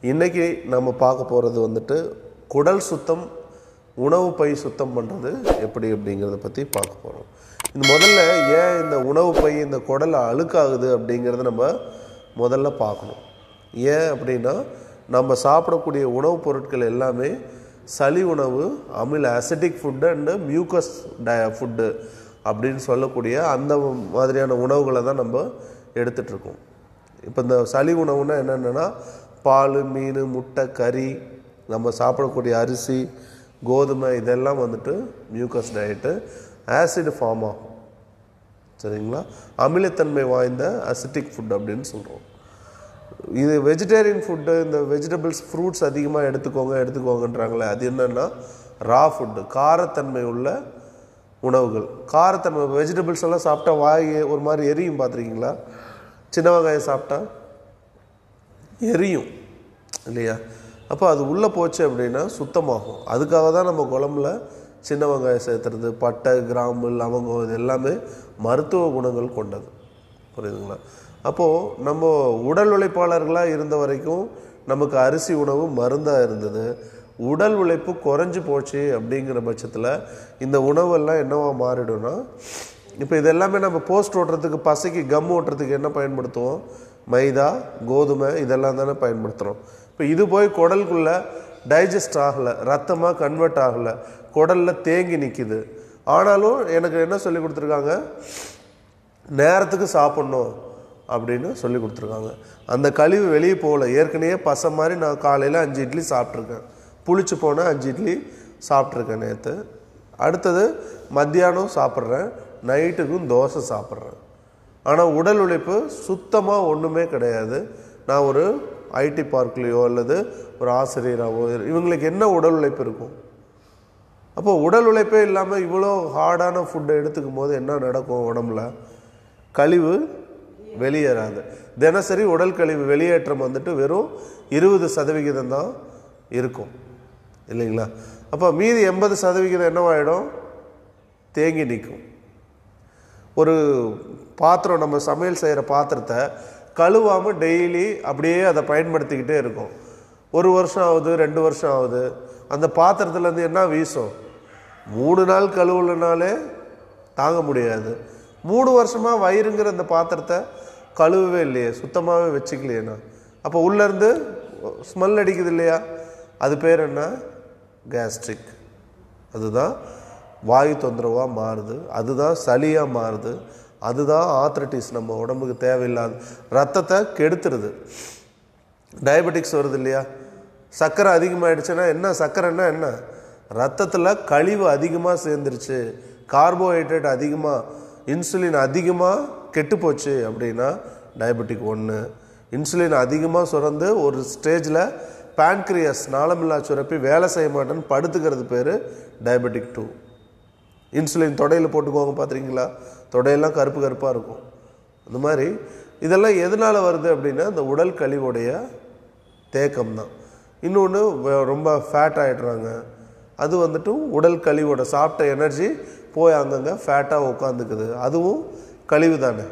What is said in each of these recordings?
இன்னைக்கு நம்ம பார்க்க போகிறது வந்துட்டு குடல் சுத்தம் உணவு பை சுத்தம் பண்ணுறது எப்படி அப்படிங்கிறத பற்றி பார்க்க போகிறோம் இந்த முதல்ல ஏன் இந்த உணவு பை இந்த குடல் அழுக்காகுது அப்படிங்கிறத நம்ம முதல்ல பார்க்கணும் ஏன் அப்படின்னா நம்ம சாப்பிடக்கூடிய உணவுப் பொருட்கள் எல்லாமே சளி உணவு அமில அசிட்டிக் ஃபுட்டு அண்டு மியூக்கஸ் டய ஃபுட்டு அப்படின்னு சொல்லக்கூடிய அந்த மாதிரியான உணவுகளை தான் நம்ம எடுத்துகிட்டு இருக்கோம் இப்போ இந்த சளி உணவுனா என்னென்னா பால் மீன் முட்டை கறி நம்ம சாப்பிடக்கூடிய அரிசி கோதுமை இதெல்லாம் வந்துட்டு மியூக்கஸ் டயட்டு ஆசிட் ஃபார்ம் ஆகும் சரிங்களா அமிலத்தன்மை வாய்ந்த அசிட்டிக் ஃபுட் அப்படின்னு சொல்கிறோம் இது வெஜிடேரியன் ஃபுட்டு இந்த வெஜிடபிள்ஸ் ஃப்ரூட்ஸ் அதிகமாக எடுத்துக்கோங்க எடுத்துக்கோங்கன்றாங்களே அது என்னென்னா ரா ஃபுட்டு காரத்தன்மை உள்ள உணவுகள் காரத்தன்மை வெஜிடபிள்ஸ் எல்லாம் சாப்பிட்டா வாய் ஒரு மாதிரி எரியும் பார்த்துருக்கீங்களா சின்ன வெங்காயம் சாப்பிட்டா எரியும் இல்லையா அப்போ அது உள்ளே போச்சு அப்படின்னா சுத்தமாகும் அதுக்காக தான் நம்ம குழம்புல சின்ன வெங்காயம் சேர்த்துறது பட்டை கிராம்பு லவங்கம் இது எல்லாமே மருத்துவ குணங்கள் கொண்டது புரியுதுங்களா அப்போது நம்ம உடல் உழைப்பாளர்களாக இருந்த வரைக்கும் நமக்கு அரிசி உணவு மருந்தாக இருந்தது உடல் உழைப்பு குறைஞ்சி போச்சு அப்படிங்கிற பட்சத்தில் இந்த உணவெல்லாம் என்னவா மாறிடும்னா இப்போ இது எல்லாமே நம்ம போஸ்ட் ஓட்டுறதுக்கு பசைக்கு கம் ஓட்டுறதுக்கு என்ன பயன்படுத்துவோம் மைதா கோதுமை இதெல்லாம் தானே பயன்படுத்துகிறோம் இப்போ இது போய் குடலுக்குள்ளே டைஜஸ்ட் ஆகலை ரத்தமாக கன்வெர்ட் ஆகலை குடலில் தேங்கி நிற்கிது ஆனாலும் எனக்கு என்ன சொல்லி கொடுத்துருக்காங்க நேரத்துக்கு சாப்பிட்ணும் அப்படின்னு சொல்லி கொடுத்துருக்காங்க அந்த கழிவு வெளியே போகல ஏற்கனவே பசை மாதிரி நான் காலையில் அஞ்சு இட்லி சாப்பிட்ருக்கேன் புளிச்சு போன அஞ்சு இட்லி சாப்பிட்ருக்கேன் நேற்று அடுத்தது மத்தியானம் சாப்பிட்றேன் நைட்டுக்கும் தோசை சாப்பிட்றேன் ஆனால் உடல் உழைப்பு சுத்தமாக ஒன்றுமே கிடையாது நான் ஒரு ஐடி பார்க்லேயோ அல்லது ஒரு ஆசிரியராகவோ இவங்களுக்கு என்ன உடல் உழைப்பு இருக்கும் அப்போ உடல் உழைப்பே இல்லாமல் இவ்வளோ ஹார்டான ஃபுட்டை எடுத்துக்கும் போது என்ன நடக்கும் உடம்புல கழிவு வெளியேறாது தினசரி உடல் கழிவு வெளியேற்றம் வந்துட்டு வெறும் இருபது சதவிகிதம் தான் இருக்கும் இல்லைங்களா அப்போ மீதி எண்பது சதவிகிதம் என்னவாயிடும் தேங்கி நிற்கும் ஒரு பாத்திரம் நம்ம சமையல் செய்கிற பாத்திரத்தை கழுவாமல் டெய்லி அப்படியே அதை பயன்படுத்திக்கிட்டே இருக்கும் ஒரு வருஷம் ஆகுது ரெண்டு வருஷம் ஆகுது அந்த பாத்திரத்துலேருந்து என்ன வீசும் மூணு நாள் கழுவுலனாலே தாங்க முடியாது மூணு வருஷமாக வயிறுங்கிற அந்த பாத்திரத்தை கழுவவே இல்லையே சுத்தமாகவே வச்சுக்கலையேண்ணா அப்போ உள்ளேருந்து ஸ்மெல் அடிக்குது இல்லையா அது பேர் என்ன கேஸ்ட்ரிக் அதுதான் வாயு தொந்தரவாக மாறுது அதுதான் சளியாக மாறுது அதுதான் ஆத்ரட்டிஸ் நம்ம உடம்புக்கு தேவையில்லாத ரத்தத்தை கெடுத்துருது டயபெட்டிக்ஸ் வருது இல்லையா சர்க்கரை அதிகமாகிடுச்சுன்னா என்ன சர்க்கரைன்னா என்ன ரத்தத்தில் கழிவு அதிகமாக சேர்ந்துருச்சு கார்போஹைட்ரேட் அதிகமாக இன்சுலின் அதிகமாக கெட்டுப்போச்சு அப்படின்னா டயபெட்டிக் ஒன்று இன்சுலின் அதிகமாக சுரந்து ஒரு ஸ்டேஜில் பேன்க்ரியஸ் நாளமில்லா சுரப்பி வேலை செய்ய மாட்டேன்னு படுத்துக்கிறது பேர் டயபெட்டிக் டூ இன்சுலின் தொடையில் போட்டுக்குவாங்க பார்த்துருக்கீங்களா தொடையெல்லாம் கருப்பு கருப்பாக இருக்கும் அந்த மாதிரி இதெல்லாம் எதனால் வருது அப்படின்னா இந்த உடல் கழிவுடைய தேக்கம் தான் இன்னொன்று ரொம்ப ஃபேட் ஆகிடுறாங்க அது வந்துட்டு உடல் கழிவோட சாப்பிட்ட எனர்ஜி போய் அங்கங்கே ஃபேட்டாக உட்காந்துக்குது அதுவும் கழிவு தானே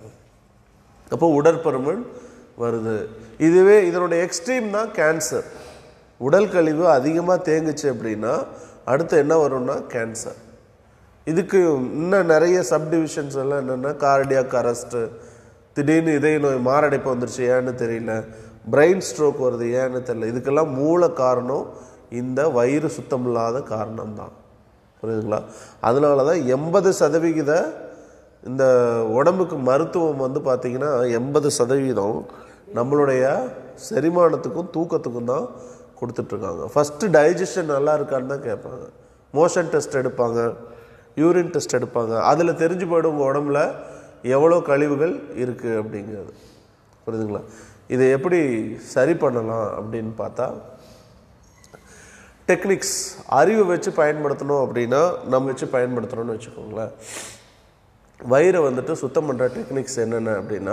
அப்போ உடற்பருமன் வருது இதுவே இதனுடைய எக்ஸ்ட்ரீம் தான் கேன்சர் உடல் கழிவு அதிகமாக தேங்குச்சு அப்படின்னா அடுத்து என்ன வரும்னா கேன்சர் இதுக்கு இன்னும் நிறைய சப்டிவிஷன்ஸ் எல்லாம் என்னென்னா கார்டியாக் அரெஸ்ட்டு திடீர்னு இதய நோய் மாரடைப்பு வந்துருச்சு ஏன்னு தெரியல பிரெயின் ஸ்ட்ரோக் வருது ஏன்னு தெரியல இதுக்கெல்லாம் மூல காரணம் இந்த வயிறு சுத்தம் இல்லாத காரணம் தான் புரியுதுங்களா அதனால தான் எண்பது சதவிகித இந்த உடம்புக்கு மருத்துவம் வந்து பார்த்திங்கன்னா எண்பது சதவீதம் நம்மளுடைய செரிமானத்துக்கும் தூக்கத்துக்கும் தான் கொடுத்துட்ருக்காங்க ஃபஸ்ட்டு டைஜஷன் நல்லா இருக்கான்னு தான் கேட்பாங்க மோஷன் டெஸ்ட் எடுப்பாங்க யூரின் டெஸ்ட் எடுப்பாங்க அதில் தெரிஞ்சு போய்டும் உங்கள் உடம்புல எவ்வளோ கழிவுகள் இருக்குது அப்படிங்கிறது புரியுதுங்களா இதை எப்படி சரி பண்ணலாம் அப்படின்னு பார்த்தா டெக்னிக்ஸ் அறிவு வச்சு பயன்படுத்தணும் அப்படின்னா நம்ம வச்சு பயன்படுத்துகிறோன்னு வச்சுக்கோங்களேன் வயிறை வந்துட்டு சுத்தம் பண்ணுற டெக்னிக்ஸ் என்னென்ன அப்படின்னா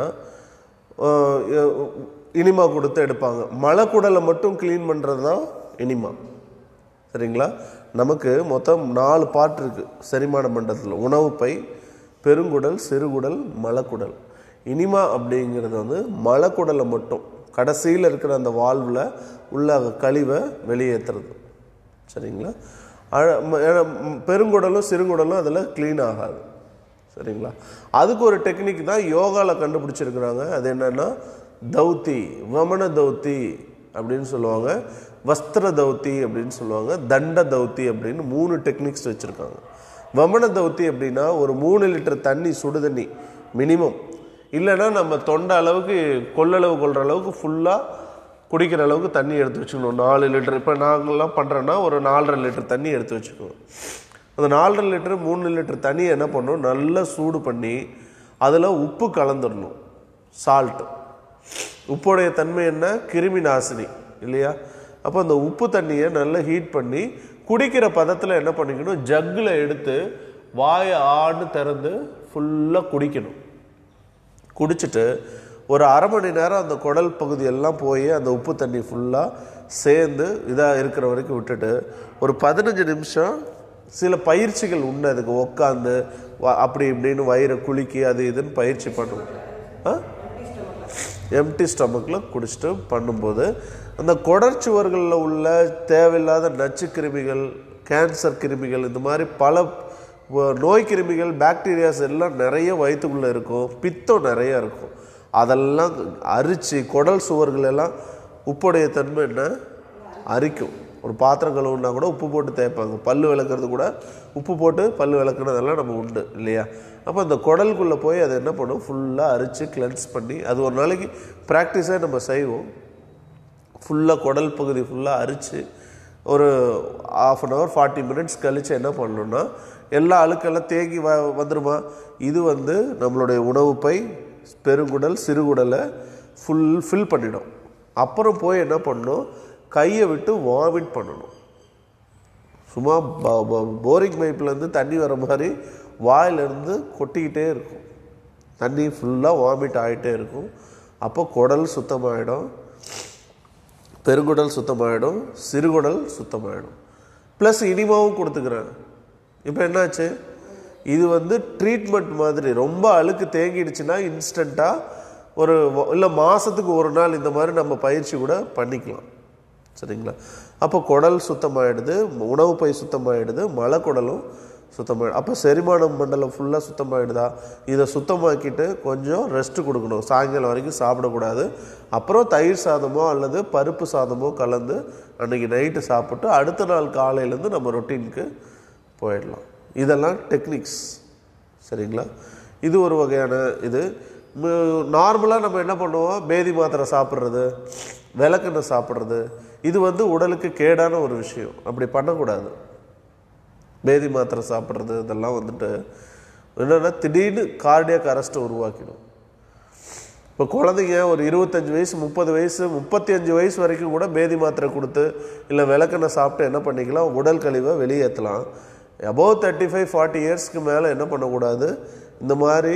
இனிமா கொடுத்து எடுப்பாங்க மலைக்குடலை மட்டும் க்ளீன் பண்ணுறது தான் இனிமா சரிங்களா நமக்கு மொத்தம் நாலு பாட்டு இருக்குது செரிமான மண்டலத்தில் உணவு பை பெருங்குடல் சிறுகுடல் மலக்குடல் இனிமா அப்படிங்கிறது வந்து மலக்குடலை மட்டும் கடைசியில் இருக்கிற அந்த வால்வில் உள்ள கழிவை வெளியேற்றுறது சரிங்களா அழ- ம- ஏன்னா, ம், பெருங்குடலும் சிறுங்குடலும் அதில் க்ளீன் ஆகாது சரிங்களா அதுக்கு ஒரு டெக்னிக் தான் யோகாவில் கண்டுபிடிச்சிருக்கிறாங்க அது என்னன்னா தௌத்தி வமன தௌத்தி அப்படின்னு சொல்லுவாங்க வஸ்திர தௌத்தி அப்படின்னு சொல்லுவாங்க தண்ட தௌத்தி அப்படின்னு மூணு டெக்னிக்ஸ் வச்சுருக்காங்க வமன தௌத்தி அப்படின்னா ஒரு மூணு லிட்டர் தண்ணி சுடு தண்ணி மினிமம் இல்லைன்னா நம்ம தொண்டை அளவுக்கு கொள்ளளவு கொள்கிற அளவுக்கு ஃபுல்லாக குடிக்கிற அளவுக்கு தண்ணி எடுத்து வச்சுக்கணும் நாலு லிட்டர் இப்போ நாங்கள்லாம் பண்ணுறோன்னா ஒரு நாலரை லிட்டர் தண்ணி எடுத்து வச்சுக்கணும் அந்த நாலரை லிட்டர் மூணு லிட்டர் தண்ணியை என்ன பண்ணணும் நல்லா சூடு பண்ணி அதில் உப்பு கலந்துடணும் சால்ட்டு உப்போடைய தன்மை என்ன கிருமி நாசினி இல்லையா அப்போ அந்த உப்பு தண்ணியை நல்லா ஹீட் பண்ணி குடிக்கிற பதத்தில் என்ன பண்ணிக்கணும் ஜக்கில் எடுத்து வாயை ஆன்னு திறந்து ஃபுல்லாக குடிக்கணும் குடிச்சிட்டு ஒரு அரை மணி நேரம் அந்த குடல் பகுதி எல்லாம் போய் அந்த உப்பு தண்ணி ஃபுல்லாக சேர்ந்து இதாக இருக்கிற வரைக்கும் விட்டுட்டு ஒரு பதினஞ்சு நிமிஷம் சில பயிற்சிகள் உண்டு அதுக்கு உட்காந்து அப்படி இப்படின்னு வயிறை குலுக்கி அது இதுன்னு பயிற்சி பண்ணணும் ஆ எம்டி ஸ்டமக்கில் குடிச்சிட்டு பண்ணும்போது அந்த குடற்சுவர்களில் உள்ள தேவையில்லாத நச்சு கிருமிகள் கேன்சர் கிருமிகள் இந்த மாதிரி பல வ- நோய் கிருமிகள் பாக்டீரியாஸ் எல்லாம் நிறைய வயிற்றுக்குள்ளே இருக்கும் பித்தம் நிறைய இருக்கும் அதெல்லாம் அரிச்சு குடல் சுவர்கள் எல்லாம் உப்புடைய தன்மை என்ன அரிக்கும் ஒரு பாத்திரம் கழுவுனா கூட உப்பு போட்டு தேய்ப்பாங்க பல்லு விளக்குறது கூட உப்பு போட்டு பல்லு விளக்குனதெல்லாம் நம்ம உண்டு இல்லையா அப்போ அந்த குடலுக்குள்ளே போய் அதை என்ன பண்ணும் ஃபுல்லாக அரிச்சு கிளென்ஸ் பண்ணி அது ஒரு நாளைக்கு ப்ராக்டிஸாக நம்ம செய்வோம் ஃபுல்லாக குடல் பகுதி ஃபுல்லாக அரிச்சு ஒரு half an hour forty minutes கழித்து என்ன பண்ணணும்னா எல்லா அழுக்கெல்லாம் தேங்கி வ வந்துருமா இது வந்து நம்மளுடைய உணவு பை பெருங்குடல் சிறுகுடலை ஃபுல் ஃபில் பண்ணிடும் அப்புறம் போய் என்ன பண்ணணும் கையை விட்டு வாமிட் பண்ணணும் சும்மா போரிங் பைப்லேருந்து தண்ணி வர மாதிரி வாயிலிருந்து கொட்டிக்கிட்டே இருக்கும் தண்ணி ஃபுல்லாக வாமிட் ஆகிட்டே இருக்கும் அப்போ குடல் சுத்தமாயிடும் பெருங்குடல் சுத்தமாயிடும் சிறுகுடல் சுத்தமாயிடும் ப்ளஸ் இனிமாவும் கொடுத்துக்கிறேன் இப்போ என்னாச்சு இது வந்து ட்ரீட்மெண்ட் மாதிரி ரொம்ப அழுக்கு தேங்கிடுச்சுன்னா இன்ஸ்டண்ட்டாக ஒரு இல்லை மாதத்துக்கு ஒரு நாள் இந்த மாதிரி நம்ம பயிற்சி கூட பண்ணிக்கலாம் சரிங்களா அப்போ குடல் சுத்தமாயிடுது உணவு பை சுத்தமாயிடுது மலைக்குடலும் சுத்தமாயிடும் அப்போ செரிமானம் மண்டலம் ஃபுல்லாக சுத்தமாயிடுதா இதை சுத்தமாக்கிட்டு கொஞ்சம் ரெஸ்ட் கொடுக்கணும் சாயங்காலம் வரைக்கும் சாப்பிடக்கூடாது அப்புறம் தயிர் சாதமோ அல்லது பருப்பு சாதமோ கலந்து அன்னைக்கு நைட்டு சாப்பிட்டு அடுத்த நாள் காலையிலேருந்து நம்ம ரொட்டீனுக்கு போயிடலாம் இதெல்லாம் டெக்னிக்ஸ் சரிங்களா இது ஒரு வகையான இது நார்மலாக நம்ம என்ன பண்ணுவோம் பேதி மாத்திரை சாப்பிட்றது விளக்கெண்ணெய் சாப்பிட்றது இது வந்து உடலுக்கு கேடான ஒரு விஷயம் அப்படி பண்ணக்கூடாது பேதி மாத்திரை சாப்பிட்றது இதெல்லாம் வந்துட்டு என்னென்னா திடீர்னு கார்டியாக் அரெஸ்ட்டை உருவாக்கிடும் இப்போ குழந்தைங்க ஒரு இருபத்தஞ்சி வயசு முப்பது வயசு முப்பத்தி அஞ்சு வயசு வரைக்கும் கூட பேதி மாத்திரை கொடுத்து இல்லை விளக்கெண்ணெய் சாப்பிட்டு என்ன பண்ணிக்கலாம் உடல் கழிவை வெளியேற்றலாம் அபோவ் தேர்ட்டி ஃபைவ் ஃபார்ட்டி இயர்ஸ்க்கு மேலே என்ன பண்ணக்கூடாது இந்த மாதிரி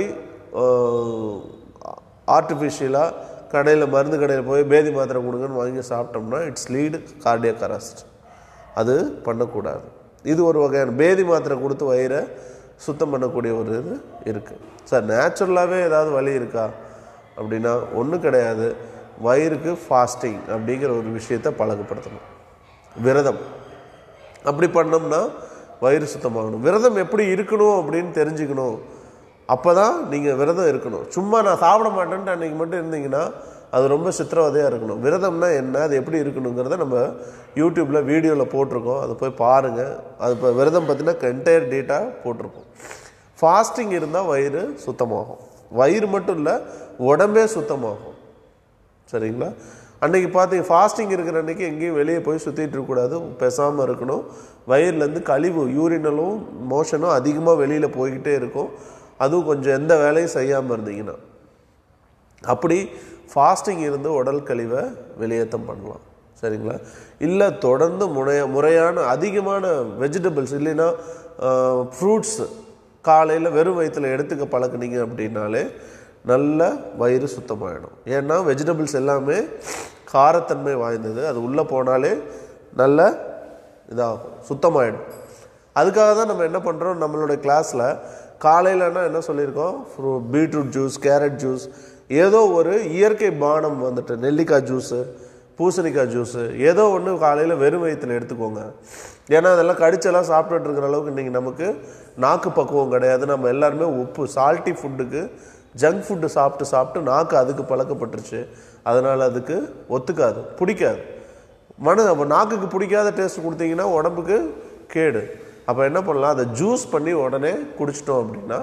ஆர்டிஃபிஷியலாக கடையில் மருந்து கடையில் போய் பேதி மாத்திரை கொடுங்கன்னு வாங்கி சாப்பிட்டோம்னா இட்ஸ் லீடு கார்டியக் அரெஸ்ட் அது பண்ணக்கூடாது இது ஒரு வகையான பேதி மாத்திரை கொடுத்து வயிறை சுத்தம் பண்ணக்கூடிய ஒரு இது இருக்குது சார் நேச்சுரலாகவே ஏதாவது வழி இருக்கா அப்படின்னா ஒன்றும் கிடையாது வயிறுக்கு ஃபாஸ்டிங் அப்படிங்கிற ஒரு விஷயத்தை பழக்கப்படுத்தணும் விரதம் அப்படி பண்ணோம்னா வயிறு சுத்தமாகணும் விரதம் எப்படி இருக்கணும் அப்படின்னு தெரிஞ்சுக்கணும் அப்போ தான் நீங்கள் விரதம் இருக்கணும் சும்மா நான் சாப்பிட மாட்டேன்ட்டு அன்றைக்கி மட்டும் இருந்தீங்கன்னா அது ரொம்ப சித்திரவதையாக இருக்கணும் விரதம்னா என்ன அது எப்படி இருக்கணுங்கிறத நம்ம யூடியூப்பில் வீடியோவில் போட்டிருக்கோம் அதை போய் பாருங்கள் அது இப்போ விரதம் பார்த்தீங்கன்னா என்டையர் டேட்டாக போட்டிருக்கோம் ஃபாஸ்டிங் இருந்தால் வயிறு சுத்தமாகும் வயிறு மட்டும் இல்லை உடம்பே சுத்தமாகும் சரிங்களா அன்னைக்கு பார்த்தீங்க ஃபாஸ்டிங் இருக்கிற அன்னைக்கு எங்கேயும் வெளியே போய் சுற்றிட்டு இருக்கக்கூடாது பேசாமல் இருக்கணும் வயிறுலேருந்து கழிவு யூரினலும் மோஷனும் அதிகமாக வெளியில் போய்கிட்டே இருக்கும் அதுவும் கொஞ்சம் எந்த வேலையும் செய்யாமல் இருந்தீங்கன்னா அப்படி ஃபாஸ்டிங் இருந்து உடல் கழிவை வெளியேற்றம் பண்ணலாம் சரிங்களா இல்லை தொடர்ந்து முறைய முறையான அதிகமான வெஜிடபிள்ஸ் இல்லைன்னா ஃப்ரூட்ஸ் காலையில் வெறும் வயிற்றில் எடுத்துக்க பழக்குனீங்க அப்படின்னாலே நல்ல வயிறு சுத்தமாயிடும் ஏன்னா வெஜிடபிள்ஸ் எல்லாமே காரத்தன்மை வாய்ந்தது அது உள்ளே போனாலே நல்ல இதாகும் சுத்தமாயிடும் அதுக்காக தான் நம்ம என்ன பண்ணுறோம் நம்மளுடைய கிளாஸில் காலையிலனா என்ன சொல்லியிருக்கோம் ஃப்ரூ பீட்ரூட் ஜூஸ் கேரட் ஜூஸ் ஏதோ ஒரு இயற்கை பானம் வந்துட்டு நெல்லிக்காய் ஜூஸு பூசணிக்காய் ஜூஸு ஏதோ ஒன்று காலையில் வெறும் வயிற்றுல எடுத்துக்கோங்க ஏன்னா அதெல்லாம் கடிச்செல்லாம் சாப்பிட்டுட்டு இருக்கிற அளவுக்கு இன்றைக்கி நமக்கு நாக்கு பக்குவம் கிடையாது நம்ம எல்லாருமே உப்பு சால்ட்டி ஃபுட்டுக்கு ஜங்க் ஃபுட்டு சாப்பிட்டு சாப்பிட்டு நாக்கு அதுக்கு பழக்கப்பட்டுருச்சு அதனால் அதுக்கு ஒத்துக்காது பிடிக்காது மன அப்போ நாக்குக்கு பிடிக்காத டேஸ்ட் கொடுத்தீங்கன்னா உடம்புக்கு கேடு அப்போ என்ன பண்ணலாம் அதை ஜூஸ் பண்ணி உடனே குடிச்சிட்டோம் அப்படின்னா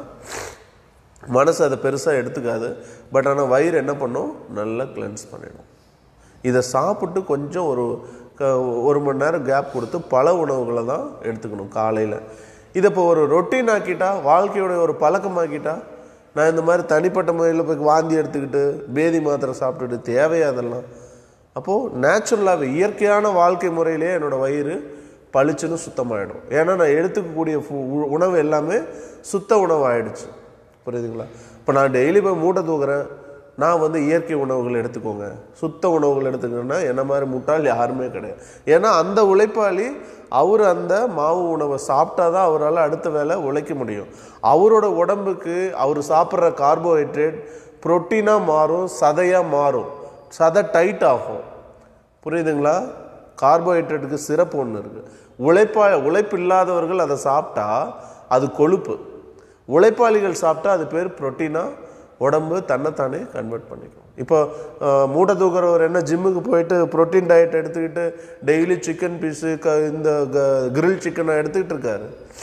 மனசு அதை பெருசாக எடுத்துக்காது பட் ஆனால் வயிறு என்ன பண்ணும் நல்லா கிளென்ஸ் பண்ணிடும் இதை சாப்பிட்டு கொஞ்சம் ஒரு க- ஒரு மணி நேரம் கேப் கொடுத்து பல உணவுகளை தான் எடுத்துக்கணும் காலையில் இதை இப்போ ஒரு ரொட்டீன் ஆக்கிட்டா வாழ்க்கையோட ஒரு பழக்கமாக்கிட்டா நான் இந்த மாதிரி தனிப்பட்ட முறையில் போய் வாந்தி எடுத்துக்கிட்டு பேதி மாத்திரை சாப்பிட்டுட்டு தேவையா அதெல்லாம் அப்போது நேச்சுரலாகவே இயற்கையான வாழ்க்கை முறையிலே என்னோடய வயிறு பளிச்சுன்னு சுத்தமாயிடும் ஏன்னா நான் எடுத்துக்கக்கூடிய ஃபு- உ- உணவு எல்லாமே சுத்த உணவு ஆயிடுச்சு புரியுதுங்களா இப்போ நான் டெய்லி போய் மூட்டை தூக்குறேன் நான் வந்து இயற்கை உணவுகள் எடுத்துக்கோங்க சுத்த உணவுகள் எடுத்துக்கணும்னா என்ன மாதிரி முட்டாள் யாருமே கிடையாது ஏன்னா அந்த உழைப்பாளி அவர் அந்த மாவு உணவை சாப்பிட்டா தான் அவரால் அடுத்த வேலை உழைக்க முடியும் அவரோட உடம்புக்கு அவர் சாப்பிட்ற கார்போஹைட்ரேட் புரோட்டீனாக மாறும் சதையாக மாறும் சதை டைட் ஆகும் புரியுதுங்களா கார்போஹைட்ரேட்டுக்கு சிறப்பு ஒன்று இருக்குது உழைப்பா உழைப்பு இல்லாதவர்கள் அதை சாப்பிட்டா அது கொழுப்பு உழைப்பாளிகள் சாப்பிட்டா அது பேர் புரோட்டீனாக உடம்பு தன்னைத்தானே கன்வெர்ட் பண்ணிக்கும் இப்போ அஹ், மூட்டை தூக்குறவர் என்ன ஜிம்முக்கு போயிட்டு புரோட்டீன் டயட் எடுத்துக்கிட்டு டெய்லி சிக்கன் பீஸு க இந்த கிரில் சிக்கனை எடுத்துக்கிட்டு இருக்காரு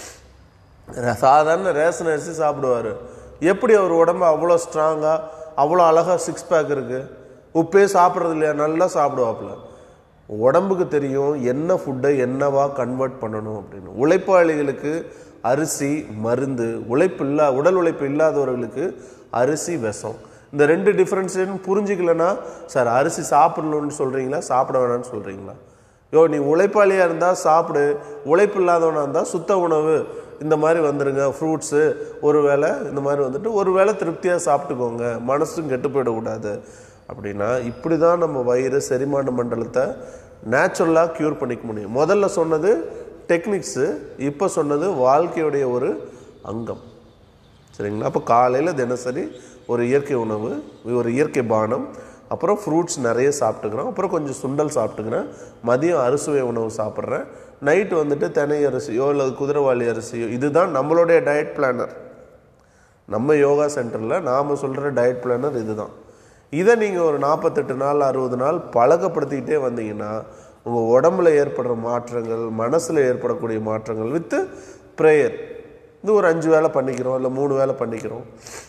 ர- சாதாரண ரேஷன் அரிசி சாப்பிடுவார் எப்படி அவர் உடம்பு அவ்வளோ ஸ்ட்ராங்காக அவ்வளோ அழகாக சிக்ஸ் பேக் இருக்குது உப்பே சாப்பிட்றது இல்லையா நல்லா சாப்பிடுவாப்புல உடம்புக்கு தெரியும் என்ன ஃபுட்டை என்னவா கன்வெர்ட் பண்ணணும் அப்படின்னு உழைப்பாளிகளுக்கு அரிசி மருந்து உழைப்பு இல்லா உடல் உழைப்பு இல்லாதவர்களுக்கு அரிசி விஷம் இந்த ரெண்டு டிஃப்ரென்ஸையும் புரிஞ்சிக்கலன்னா சார் அரிசி சாப்பிடணும்னு சொல்கிறீங்களா சாப்பிட வேணாம்னு சொல்கிறீங்களா யோ நீ உழைப்பாளியாக இருந்தால் சாப்பிடு உழைப்பு இல்லாதவனாக இருந்தால் சுத்த உணவு இந்த மாதிரி வந்துருங்க ஃப்ரூட்ஸு ஒரு வேளை இந்த மாதிரி வந்துட்டு ஒரு வேளை திருப்தியாக சாப்பிட்டுக்கோங்க மனசும் கெட்டு போயிடக்கூடாது அப்படின்னா இப்படி தான் நம்ம வயிறு செரிமான மண்டலத்தை நேச்சுரலாக க்யூர் பண்ணிக்க முடியும் முதல்ல சொன்னது டெக்னிக்ஸு இப்போ சொன்னது வாழ்க்கையுடைய ஒரு அங்கம் சரிங்களா அப்போ காலையில் தினசரி ஒரு இயற்கை உணவு ஒரு இயற்கை பானம் அப்புறம் ஃப்ரூட்ஸ் நிறைய சாப்பிட்டுக்கிறோம் அப்புறம் கொஞ்சம் சுண்டல் சாப்பிட்டுக்கிறேன் மதியம் அறுசுவை உணவு சாப்பிட்றேன் நைட்டு வந்துட்டு தினை அரிசியோ அல்லது குதிரைவாளி அரிசியோ இதுதான் நம்மளுடைய டயட் பிளானர் நம்ம யோகா சென்டரில் நாம் சொல்கிற டயட் பிளானர் இதுதான் இதை நீங்கள் ஒரு நாற்பத்தெட்டு நாள் அறுபது நாள் பழக்கப்படுத்திக்கிட்டே வந்தீங்கன்னா உங்கள் உடம்புல ஏற்படுற மாற்றங்கள் மனசில் ஏற்படக்கூடிய மாற்றங்கள் வித்து ப்ரேயர் இது ஒரு அஞ்சு வேலை பண்ணிக்கிறோம் இல்லை மூணு வேலை பண்ணிக்கிறோம்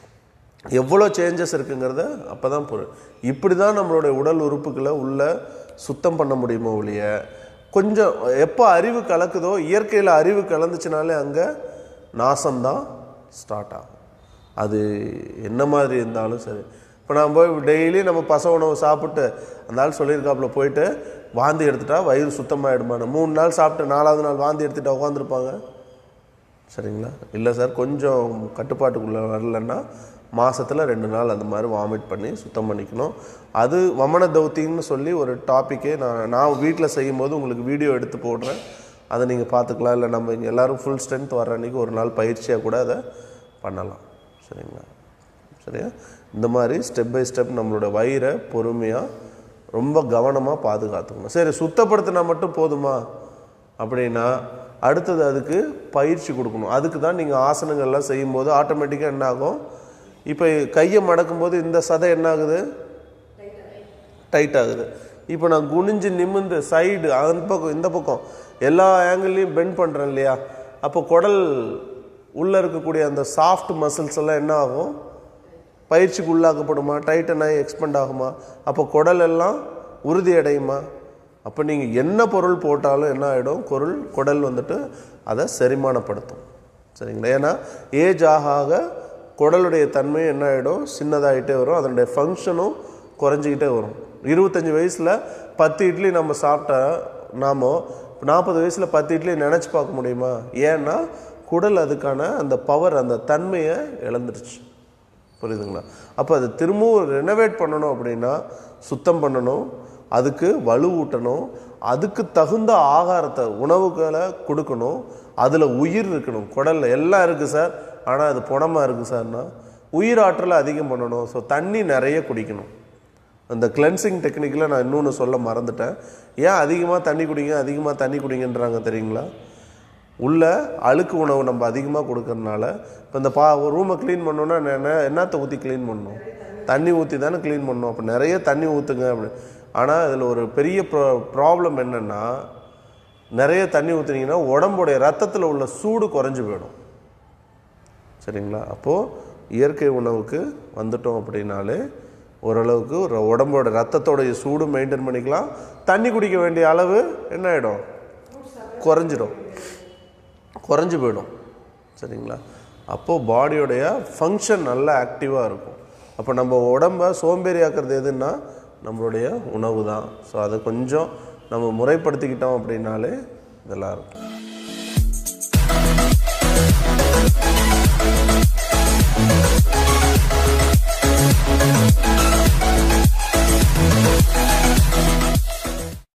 எவ்வளோ சேஞ்சஸ் இருக்குங்கிறத அப்போ தான் பொருள் இப்படி தான் நம்மளுடைய உடல் உறுப்புகளை உள்ள சுத்தம் பண்ண முடியுமோ ஒழிய கொஞ்சம் எப்போ அறிவு கலக்குதோ இயற்கையில் அறிவு கலந்துச்சுனாலே அங்கே நாசம்தான் ஸ்டார்ட் ஆகும் அது என்ன மாதிரி இருந்தாலும் சரி இப்போ நான் போய் டெய்லி நம்ம பச உணவு சாப்பிட்டு அந்த ஆள் சொல்லியிருக்காப்புல போயிட்டு வாந்தி எடுத்துட்டா வயிறு சுத்தமாகிடுமான மூணு நாள் சாப்பிட்டு நாலாவது நாள் வாந்தி எடுத்துட்டா உட்காந்துருப்பாங்க சரிங்களா இல்லை சார் கொஞ்சம் கட்டுப்பாட்டுக்குள்ளே வரலன்னா மாசத்துல ரெண்டு நாள் அந்த மாதிரி வாமிட் பண்ணி சுத்தம் பண்ணிக்கணும் அது வமன தௌத்தின்னு சொல்லி ஒரு டாப்பிக்கே நான் நான் வீட்டில் செய்யும்போது உங்களுக்கு வீடியோ எடுத்து போடுறேன் அதை நீங்கள் பார்த்துக்கலாம் இல்லை நம்ம இங்கே எல்லோரும் ஃபுல் ஸ்ட்ரென்த் வர்ற அன்றைக்கி ஒரு நாள் பயிற்சியாக கூட அதை பண்ணலாம் சரிங்களா சரியா இந்த மாதிரி ஸ்டெப் பை ஸ்டெப் நம்மளோட வயிறை பொறுமையாக ரொம்ப கவனமாக பாதுகாத்துக்கணும் சரி சுத்தப்படுத்தினா மட்டும் போதுமா அப்படின்னா அடுத்தது அதுக்கு பயிற்சி கொடுக்கணும் அதுக்கு தான் நீங்கள் ஆசனங்கள்லாம் செய்யும்போது ஆட்டோமேட்டிக்காக என்ன ஆகும் இப்போ கையை மடக்கும்போது இந்த சதை என்ன ஆகுது டைட் ஆகுது இப்போ நான் குனிஞ்சு நிமிந்து சைடு அந்த பக்கம் இந்த பக்கம் எல்லா ஆங்கிள்லையும் பெண்ட் பண்ணுறேன் இல்லையா அப்போ குடல் உள்ளே இருக்கக்கூடிய அந்த சாஃப்ட் மசில்ஸ் எல்லாம் என்ன ஆகும் பயிற்சிக்கு உள்ளாக்கப்படுமா டைட்டன் ஆகி எக்ஸ்பெண்ட் ஆகுமா அப்போ குடல் எல்லாம் உறுதி அடையுமா அப்போ நீங்கள் என்ன பொருள் போட்டாலும் என்ன ஆகிடும் பொருள் குடல் வந்துட்டு அதை செரிமானப்படுத்தும் சரிங்களா ஏன்னா ஏஜ் ஆக ஆக குடலுடைய தன்மை என்ன ஆகிடும் சின்னதாகிட்டே வரும் அதனுடைய ஃபங்க்ஷனும் குறைஞ்சிக்கிட்டே வரும் இருபத்தஞ்சி வயசில் பத்து இட்லி நம்ம சாப்பிட்டா நாம நாற்பது வயசில் பத்து இட்லி நினச்சி பார்க்க முடியுமா ஏன்னா குடல் அதுக்கான அந்த பவர் அந்த தன்மையை இழந்துருச்சு புரியுதுங்களா அப்போ அது திரும்பவும் ரெனோவேட் பண்ணணும் அப்படின்னா சுத்தம் பண்ணணும் அதுக்கு வலு ஊட்டணும் அதுக்கு தகுந்த ஆகாரத்தை உணவுகளை கொடுக்கணும் அதில் உயிர் இருக்கணும் குடலில் எல்லாம் இருக்குது சார் ஆனால் அது புணமாக இருக்குது சார்னா உயிராற்றலை அதிகம் பண்ணணும் ஸோ தண்ணி நிறைய குடிக்கணும் அந்த கிளென்சிங் டெக்னிக்கில் நான் இன்னொன்று சொல்ல மறந்துட்டேன் ஏன் அதிகமாக தண்ணி குடிங்க அதிகமாக தண்ணி குடிங்கன்றாங்க தெரியுங்களா உள்ள அழுக்கு உணவு நம்ம அதிகமாக கொடுக்கறனால இப்போ இந்த பா ரூமை க்ளீன் பண்ணோன்னா என்ன என்னத்தை ஊற்றி க்ளீன் பண்ணணும் தண்ணி ஊற்றி தானே க்ளீன் பண்ணணும் அப்போ நிறைய தண்ணி ஊற்றுங்க அப்படி ஆனால் இதில் ஒரு பெரிய ப்ரா ப்ராப்ளம் என்னென்னா நிறைய தண்ணி ஊற்றுனீங்கன்னா உடம்புடைய ரத்தத்தில் உள்ள சூடு குறைஞ்சு போயிடும் சரிங்களா அப்போது இயற்கை உணவுக்கு வந்துட்டோம் அப்படின்னாலே ஓரளவுக்கு ஒரு உடம்போட ரத்தத்தோடைய சூடு மெயின்டைன் பண்ணிக்கலாம் தண்ணி குடிக்க வேண்டிய அளவு என்ன ஆகிடும் குறைஞ்சிடும் குறைஞ்சு போயிடும் சரிங்களா அப்போது பாடியோடைய ஃபங்க்ஷன் நல்லா ஆக்டிவாக இருக்கும் அப்போ நம்ம உடம்ப சோம்பேறி ஆக்குறது எதுன்னா நம்மளுடைய உணவு தான் ஸோ அதை கொஞ்சம் நம்ம முறைப்படுத்திக்கிட்டோம் அப்படின்னாலே இதெல்லாம் இருக்கும்